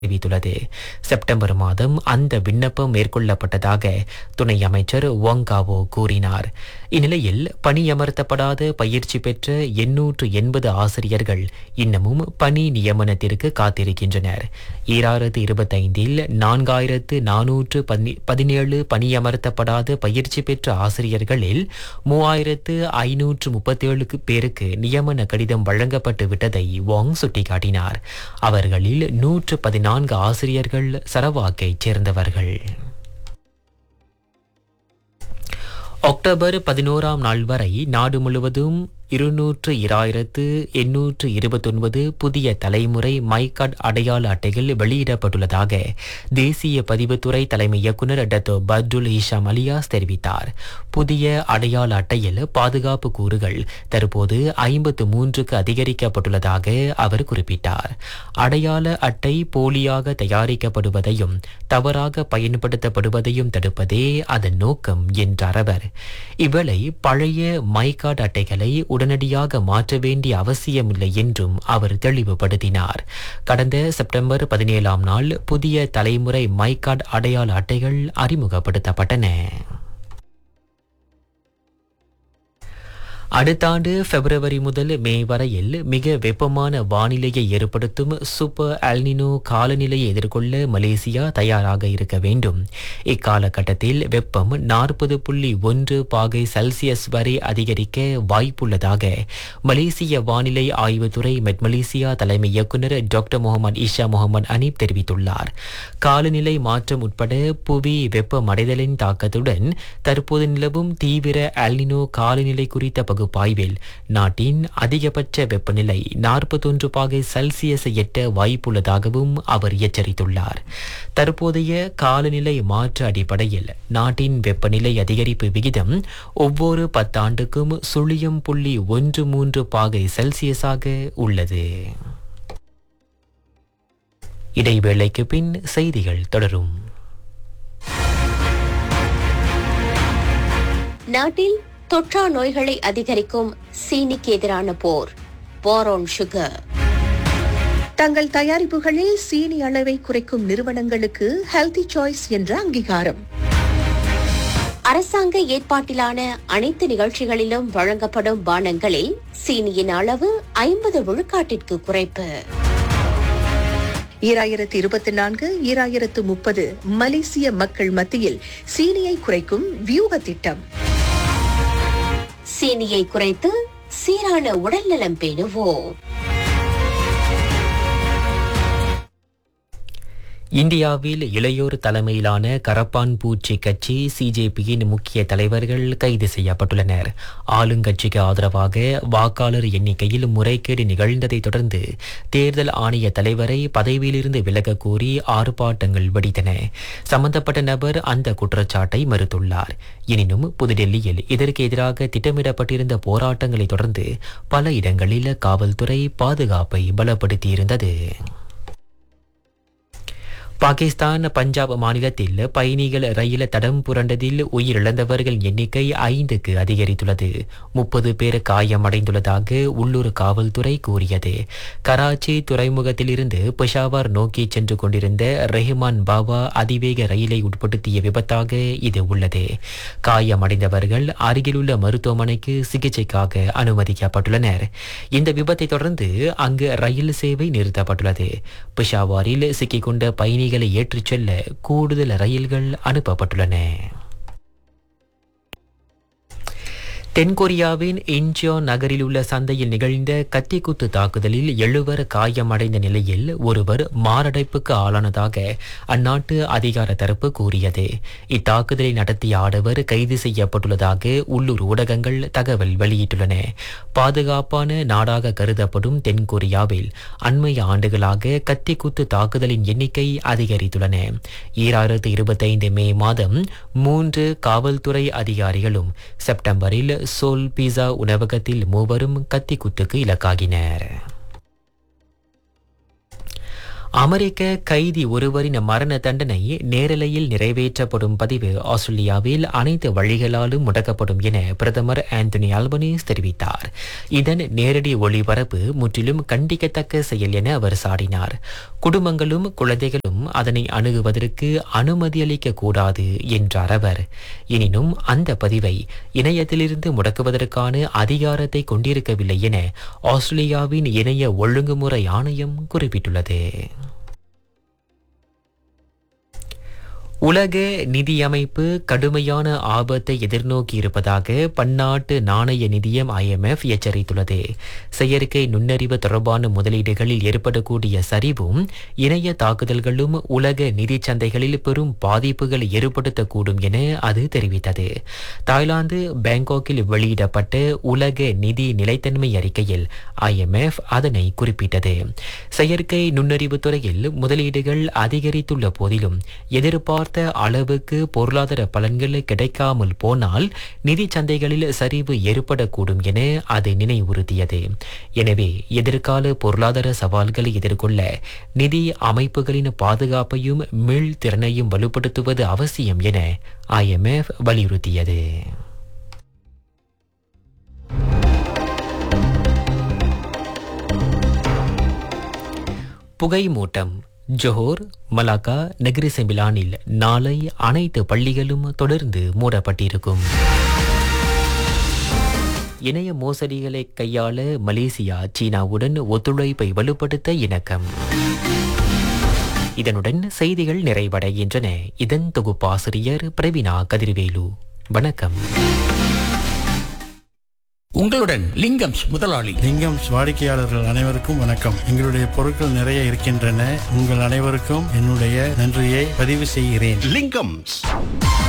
தெரிவித்துள்ளது செப்டம்பர் மாதம் அந்த விண்ணப்பம் மேற்கொள்ளப்பட்டதாக துணை அமைச்சர் ஒங்காவோ கூறினார் இந்நிலையில் பணியமர்த்தப்படாத பயிற்சி பெற்ற எண்ணூற்று எண்பது ஆசிரியர்கள் இன்னமும் பணி நியமனத்திற்கு காத்திருக்கின்றனர் ஈராயிரத்து இருபத்தைந்தில் நான்காயிரத்து நானூற்று பதி- பதினேழு பணியமர்த்தப்படாத பயிற்சி பெற்ற ஆசிரியர்களில் மூவாயிரத்து ஐநூற்று முப்பத்தேழு பேருக்கு நியமன கடிதம் வழங்கப்பட்டு விட்டதை வாங் சுட்டிக்காட்டினார் அவர்களில் நூற்று பதினான்கு ஆசிரியர்கள் சரவாக்கைச் சேர்ந்தவர்கள் அக்டோபர் பதினோராம் நாள் வரை நாடு முழுவதும் இருநூற்று இராயிரத்து எண்ணூற்று இருபத்தொன்பது புதிய தலைமுறை மைகார்ட் அடையாள அட்டைகள் வெளியிடப்பட்டுள்ளதாக தேசிய பதிவுத்துறை தலைமை இயக்குநர் டத்தோ பர்டுல் ஹிஷாம் அலியாஸ் தெரிவித்தார் புதிய அடையாள அட்டையில் பாதுகாப்பு கூறுகள் தற்போது ஐம்பத்து மூன்றுக்கு அதிகரிக்கப்பட்டுள்ளதாக அவர் குறிப்பிட்டார் அடையாள அட்டை போலியாக தயாரிக்கப்படுவதையும் தவறாக பயன்படுத்தப்படுவதையும் தடுப்பதே அதன் நோக்கம் என்றார் அவர் இவ்வேளை பழைய மைகார்டு அட்டைகளை உடனடியாக மாற்ற வேண்டிய அவசியமில்லை என்றும் அவர் தெளிவுபடுத்தினார் கடந்த செப்டம்பர் பதினேழாம் நாள் புதிய தலைமுறை மைகார்டு அடையாள அட்டைகள் அறிமுகப்படுத்தப்பட்டன அடுத்த ஆண்டு பிப்ரவரி முதல் மே வரையில் மிக வெப்பமான வானிலையை ஏற்படுத்தும் சூப்பர் அல்னினோ காலநிலையை எதிர்கொள்ள மலேசியா தயாராக இருக்க வேண்டும் இக்காலகட்டத்தில் வெப்பம் நாற்பது புள்ளி ஒன்று பாகை செல்சியஸ் வரை அதிகரிக்க வாய்ப்புள்ளதாக மலேசிய வானிலை ஆய்வுத்துறை மெட் மலேசியா தலைமை இயக்குநர் doctor Mohamed Hisham Mohamed Anip தெரிவித்துள்ளார் காலநிலை மாற்றம் உட்பட புவி வெப்பமடைதலின் தாக்கத்துடன் தற்போது நிலவும் தீவிர அல்னினோ காலநிலை குறித்த பகுப்பாய்வில் நாட்டின் அதிகபட்ச வெப்பநிலை நாற்பத்தொன்று பாகை செல்சியஸை எட்ட வாய்ப்புள்ளதாகவும் அவர் எச்சரித்துள்ளார் தற்போதைய காலநிலை மாற்ற அடிப்படையில் நாட்டின் வெப்பநிலை அதிகரிப்பு விகிதம் ஒவ்வொரு பத்தாண்டுக்கும் சுழியம் புள்ளி ஒன்று மூன்று பாகை செல்சியஸாக உள்ளது இடைவேளைக்கு பின் செய்திகள் தொடரும் நாட்டில் தொற்றா நோய்களை அதிகரிக்கும் சீனிக்கு எதிரான போர் போரோன் சுகர் தங்கள் தயாரிப்புகளில் சீனி அளவை குறைக்கும் நிறுவனங்களுக்கு ஹெல்தி சாய்ஸ் என்ற அங்கீகாரம் அரசாங்க ஏற்பாட்டிலான அனைத்து நிகழ்ச்சிகளிலும் வழங்கப்படும் பானங்களில் சீனியின் அளவு ஐம்பது விழுக்காட்டிற்கு குறைப்பு ஈராயிரத்து இருபத்தி நான்கு ஈராயிரத்து முப்பது மலேசிய மக்கள் மத்தியில் சீனியை குறைக்கும் வியூக திட்டம் சீனியை குறைத்து சீரான உடல்நலம் பேணுவோம் இந்தியாவில் இளையோர் தலைமையிலான கரப்பான் பூச்சி கட்சி சிஜேபியின் முக்கிய தலைவர்கள் கைது செய்யப்பட்டுள்ளனர் ஆளுங்கட்சிக்கு ஆதரவாக வாக்காளர் எண்ணிக்கையில் முறைகேடு நிகழ்ந்ததைத் தொடர்ந்து தேர்தல் ஆணைய தலைவரை பதவியிலிருந்து விலகக் கோரி ஆர்ப்பாட்டங்கள் வெடித்தன சம்பந்தப்பட்ட நபர் அந்த குற்றச்சாட்டை மறுத்துள்ளார் எனினும் புதுடெல்லியில் இதற்கு எதிராக திட்டமிடப்பட்டிருந்த போராட்டங்களைத் தொடர்ந்து பல இடங்களில் காவல்துறை பாதுகாப்பை பலப்படுத்தியிருந்தது பாகிஸ்தான் பஞ்சாப் மாநிலத்தில் பயணிகள் ரயில் தடம் புரண்டதில் உயிரிழந்தவர்கள் எண்ணிக்கை ஐந்துக்கு அதிகரித்துள்ளது முப்பது பேர் காயமடைந்துள்ளதாக உள்ளூர் காவல்துறை கூறியது கராச்சி துறைமுகத்திலிருந்து பெஷாவர் நோக்கி சென்று கொண்டிருந்த ரெஹ்மான் பாபா அதிவேக ரயிலை உட்படுத்திய விபத்தாக இது உள்ளது காயமடைந்தவர்கள் அருகிலுள்ள மருத்துவமனைக்கு சிகிச்சைக்காக அனுமதிக்கப்பட்டுள்ளனர் இந்த விபத்தை தொடர்ந்து அங்கு ரயில் சேவை நிறுத்தப்பட்டுள்ளது பிஷாவாரில் சிக்கிக்கொண்ட பயணிகளை ஏற்றிச் செல்ல கூடுதல் ரயில்கள் அனுப்பப்பட்டுள்ளன தென்கொரியாவின் இன்ச்சியோ நகரில் உள்ள சந்தையில் நிகழ்ந்த கத்திக்குத்து தாக்குதலில் எழுவர் காயமடைந்த நிலையில் ஒருவர் மாரடைப்புக்கு ஆளானதாக அந்நாட்டு அதிகார தரப்பு கூறியது இத்தாக்குதலை நடத்திய ஆடவர் கைது செய்யப்பட்டுள்ளதாக உள்ளூர் ஊடகங்கள் தகவல் வெளியிட்டுள்ளன பாதுகாப்பான நாடாக கருதப்படும் தென்கொரியாவில் அண்மைய ஆண்டுகளாக கத்திக்குத்து தாக்குதலின் எண்ணிக்கை அதிகரித்துள்ளன ஈராயிரத்து இருபத்தைந்து மே மாதம் மூன்று காவல்துறை அதிகாரிகளும் செப்டம்பரில் சோல் பீஸா உணவகத்தில் மூவரும் கத்திக்குத்துக்கு இலக்காகினர் அமெரிக்க கைதி ஒருவரின் மரண தண்டனை நேரலையில் நிறைவேற்றப்படும் பதிவு ஆஸ்திரேலியாவில் அனைத்து வழிகளாலும் முடக்கப்படும் என பிரதமர் ஆந்தனி அல்பனீஸ் தெரிவித்தார் இதன் நேரடி ஒளிபரப்பு முற்றிலும் கண்டிக்கத்தக்க செயல் என அவர் சாடினார் குடும்பங்களும் குழந்தைகளும் அதனை அணுகுவதற்கு அனுமதி அளிக்க கூடாது என்றார் அவர் எனினும் அந்த பதிவை இணையத்திலிருந்து முடக்குவதற்கான அதிகாரத்தை கொண்டிருக்கவில்லை என ஆஸ்திரேலியாவின் இணைய ஒழுங்குமுறை ஆணையம் குறிப்பிட்டுள்ளது உலக நிதியமைப்பு கடுமையான ஆபத்தை எதிர்நோக்கி இருப்பதாக பன்னாட்டு நாணய நிதியம் ஐஎம்எஃப் எச்சரித்துள்ளது செயற்கை நுண்ணறிவு தொடர்பான முதலீடுகளில் ஏற்படக்கூடிய சரிவும் இணைய தாக்குதல்களும் உலக நிதிச் சந்தைகளில் பெரும் பாதிப்புகளை ஏற்படுத்தக்கூடும் என அது தெரிவித்தது தாய்லாந்து பேங்காக்கில் வெளியிடப்பட்ட உலக நிதி நிலைத்தன்மை அறிக்கையில் ஐஎம்எஃப் அதனை குறிப்பிட்டது செயற்கை நுண்ணறிவு துறையில் முதலீடுகள் அதிகரித்துள்ள போதிலும் எதிர்பார்த்த அளவுக்கு பொருளாதார பலன்கள் கிடைக்காமல் போனால் நிதி சந்தைகளில் சரிவு ஏற்படக்கூடும் என அது நினைவுறுத்தியது எனவே எதிர்கால பொருளாதார சவால்களை எதிர்கொள்ள நிதி அமைப்புகளின் பாதுகாப்பையும் மீள்திறனையும் வலுப்படுத்துவது அவசியம் என ஐஎம்எஃப் வலியுறுத்தியது புகை மூட்டம் ஜோஹர் மலாக்கா நெகிரி செம்பிலானில் நாளை அனைத்து பள்ளிகளும் தொடர்ந்து மூடப்பட்டிருக்கும் இணைய மோசடிகளை கையாள மலேசியா சீனாவுடன் ஒத்துழைப்பை வலுப்படுத்த இணக்கம் இதனுடன் செய்திகள் நிறைவடைகின்றன இதன் தொகுப்பாசிரியர் பிரவீனா கதிர்வேலு வணக்கம் உங்களுடன் லிங்கம்ஸ் முதலாளி லிங்கம் வாடிக்கையாளர்கள் அனைவருக்கும் வணக்கம் எங்களுடைய பொருட்கள் நிறைய இருக்கின்றன உங்கள் அனைவருக்கும் என்னுடைய நன்றியை பதிவு செய்கிறேன் Linkums.